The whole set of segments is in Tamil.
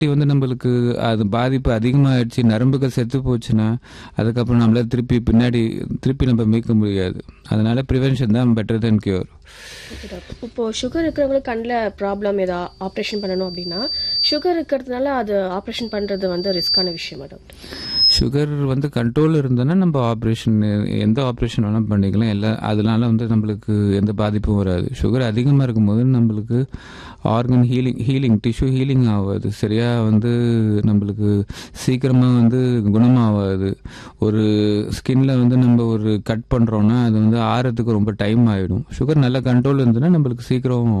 வந்து நம்மளுக்கு அது பாதிப்பு அதிகமாகிடுச்சு நரம்புகள் செத்து போச்சுன்னா அதுக்கப்புறம் நம்மளால திருப்பி பின்னாடி திருப்பி நம்ம மீட்க முடியாது அதனால ப்ரிவென்ஷன் தான் better then cure okay doctor இப்போ சுகர் இருக்கிறவங்களுக்கு கண்ணில் ப்ராப்ளம் ஏதா ஆப்ரேஷன் பண்ணணும் அப்படின்னா சுகர் இருக்கிறதுனால அது ஆப்ரேஷன் பண்ணுறது வந்து ரிஸ்கான விஷயமா டாக்டர் சுகர் வந்து கண்ட்ரோல் இருந்ததுன்னா நம்ம ஆப்ரேஷன் எந்த ஆப்ரேஷன் வேணால் பண்ணிக்கலாம் எல்லா அதனால வந்து நம்மளுக்கு எந்த பாதிப்பும் வராது சுகர் அதிகமாக இருக்கும்போது நம்மளுக்கு organ healing healing tissue healing ஆகாது சரியாக வந்து நம்மளுக்கு சீக்கிரமாக வந்து குணமாகாது ஒரு ஸ்கின்ல வந்து நம்ம ஒரு கட் பண்ணுறோன்னா அது வந்து ஆறதுக்கு ரொம்ப டைம் ஆகிடும் சுகர் நல்ல கண்ட்ரோல் இருந்ததுன்னா நம்மளுக்கு சீக்கிரம்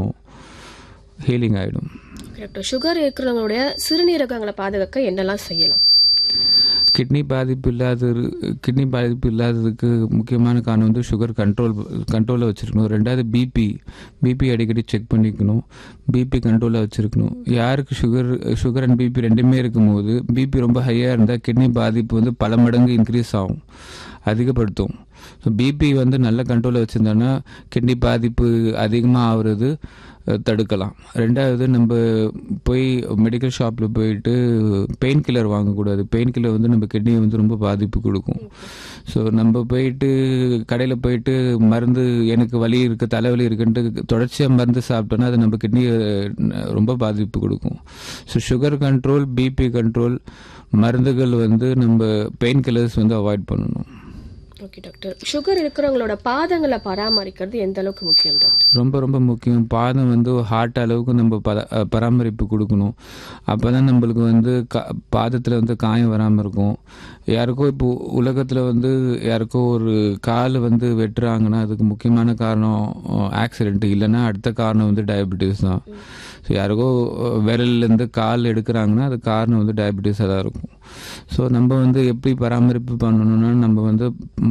ஹீலிங் ஆகிடும் டாக்டர் சுகர் இருக்கிறவங்களுடைய சிறுநீரகங்களை பாதுகாக்க என்னெல்லாம் செய்யலாம் கிட்னி பாதிப்பு இல்லாத கிட்னி பாதிப்பு இல்லாததுக்கு முக்கியமான காரணம் வந்து சுகர் கண்ட்ரோல் கண்ட்ரோலில் வச்சுருக்கணும் ரெண்டாவது பிபி பிபி அடிக்கடி செக் பண்ணிக்கணும் பிபி கண்ட்ரோலில் வச்சுருக்கணும் யாருக்கு சுகர் சுகர் அண்ட் பிபி ரெண்டுமே இருக்கும்போது பிபி ரொம்ப ஹையாக இருந்தால் கிட்னி பாதிப்பு வந்து பல மடங்கு இன்க்ரீஸ் ஆகும் அதிகப்படுத்தும் ஸோ பிபி வந்து நல்ல கண்ட்ரோலில் வச்சுருந்தோன்னா கிட்னி பாதிப்பு அதிகமாக ஆகுறது தடுக்கலாம் ரெண்டாவது நம்ம போய் மெடிக்கல் ஷாப்பில் போயிட்டு பெயின் கில்லர் வாங்கக்கூடாது பெயின் கில்லர் வந்து நம்ம கிட்னியை வந்து ரொம்ப பாதிப்பு கொடுக்கும் ஸோ நம்ம போயிட்டு கடையில் போயிட்டு மருந்து எனக்கு வலி இருக்குது தலைவலி இருக்குன்ட்டு தொடர்ச்சியாக மருந்து சாப்பிட்டோன்னா அது நம்ம கிட்னியை ரொம்ப பாதிப்பு கொடுக்கும் so sugar control BP control மருந்துகள் வந்து நம்ம பெயின் கில்லர்ஸ் வந்து அவாய்ட் பண்ணணும் ஓகே டாக்டர் சுகர் இருக்கிறவங்களோட பாதங்களை பராமரிக்கிறது எந்த அளவுக்கு முக்கியம் டாக்டர் ரொம்ப ரொம்ப முக்கியம் பாதம் வந்து ஹார்ட் அளவுக்கு நம்ம பத பராமரிப்பு கொடுக்கணும் அப்போ தான் நம்மளுக்கு வந்து கா பாதத்தில் வந்து காயம் வராமல் இருக்கும் யாருக்கோ இப்போ உலகத்தில் வந்து யாருக்கோ ஒரு கால் வந்து வெட்டுறாங்கன்னா அதுக்கு முக்கியமான காரணம் ஆக்சிடென்ட் இல்லைன்னா அடுத்த காரணம் வந்து டயபெட்டிஸ் தான் ஸோ யாருக்கோ விரல்லேருந்து கால் எடுக்கிறாங்கன்னா அது காரணம் வந்து டயபெட்டிஸாக தான் இருக்கும் ஸோ நம்ம வந்து எப்படி பராமரிப்பு பண்ணணும்னா நம்ம வந்து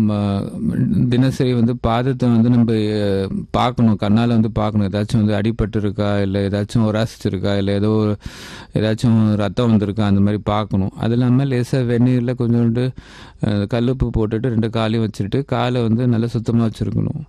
தினசரி வந்து பாதத்தை வந்து நம்ம பார்க்கணும் கண்ணால் வந்து பார்க்கணும் ஏதாச்சும் வந்து அடிபட்டு இருக்கா இல்லை ஏதாச்சும் உராசிச்சிருக்கா இல்லை ஏதோ ஏதாச்சும் ரத்தம் வந்திருக்கா அந்த மாதிரி பார்க்கணும் அது இல்லாமல் லேசாக வெந்நீரில் கொஞ்சோண்டு கல்லுப்பு போட்டுட்டு ரெண்டு காலையும் வச்சுட்டு காலை வந்து நல்லா சுத்தமாக வச்சுருக்கணும்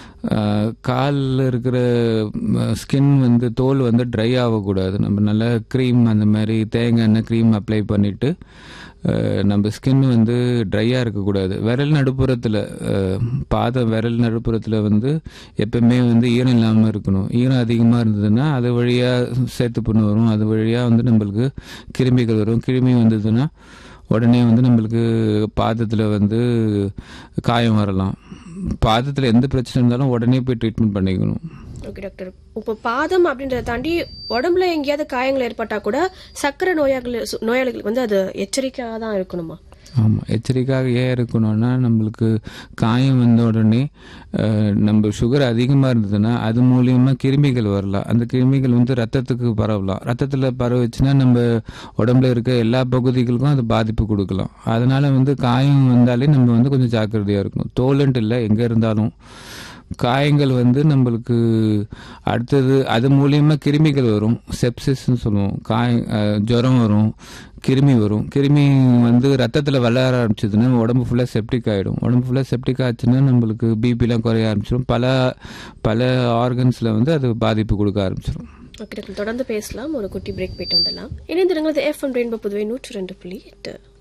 காலில் இருக்கிற ஸ்கின் வந்து தோல் வந்து ட்ரை ஆகக்கூடாது நம்ம நல்லா க்ரீம் அந்த மாதிரி தேங்காய் எண்ணெய் க்ரீம் அப்ளை பண்ணிவிட்டு நம்ம ஸ்கின் வந்து ட்ரையாக இருக்கக்கூடாது விரல் நடுப்புறத்தில் பாத விரல் நடுப்புறத்தில் வந்து எப்பவுமே வந்து ஈரம் இல்லாமல் இருக்கணும் ஈரம் அதிகமாக இருந்ததுன்னா அது வழியாக சேர்த்து பண்ணு வரும் அது வழியாக வந்து நம்மளுக்கு கிருமிகள் வரும் கிருமி வந்ததுன்னா உடனே வந்து நம்மளுக்கு பாதத்தில் வந்து காயம் வரலாம் பாதத்தில் எந்த பிரச்சனை இருந்தாலும் உடனே போய் ட்ரீட்மெண்ட் பண்ணிக்கணும் ஓகே டாக்டர் இப்போ பாதம் அப்படின்றத தாண்டி உடம்புல எங்கேயாவது காயங்கள் ஏற்பட்டா கூட சக்கரை நோயாளிகள் நோயாளிகளுக்கு வந்து அது எச்சரிக்கையாக தான் இருக்கணுமா ஆமாம் எச்சரிக்கையாக ஏன் இருக்கணும்னா நம்மளுக்கு காயம் வந்த உடனே நம்ம சுகர் அதிகமாக இருந்ததுன்னா அது மூலியமாக கிருமிகள் வரலாம் அந்த கிருமிகள் வந்து ரத்தத்துக்கு பரவலாம் ரத்தத்தில் பரவச்சுன்னா நம்ம உடம்புல இருக்க எல்லா பகுதிகளுக்கும் அது பாதிப்பு கொடுக்கலாம் அதனால வந்து காயம் வந்தாலே நம்ம வந்து கொஞ்சம் ஜாக்கிரதையாக இருக்கணும் தோலன்ட்டு இல்லை எங்கே இருந்தாலும் காயங்கள் வந்து நம்மளுக்கு அடுத்தது அது மூலியமாக கிருமிகள் வரும் செப்சிஸ்ன்னு சொல்லுவோம் காய ஜுரம் வரும் கிருமி வரும் கிருமி வந்து ரத்தத்தில் வளர ஆரம்பிச்சதுன்னா உடம்பு ஃபுல்லாக செப்டிக் ஆகிடும் உடம்பு ஃபுல்லாக செப்டிக் ஆச்சுன்னா நம்மளுக்கு பிபிலாம் குறைய ஆரம்பிச்சிடும் பல பல ஆர்கன்ஸில் வந்து அது பாதிப்பு கொடுக்க ஆரம்பிச்சிடும் ஓகே டாக்டர் தொடர்ந்து பேசலாம் ஒரு குட்டி பிரேக் போயிட்டு வந்துடலாம் இணைந்திருங்கிறது எஃப்எம் ரெயின்போ புதுவை நூற்றி ரெண்டு புள்ளி எட்டு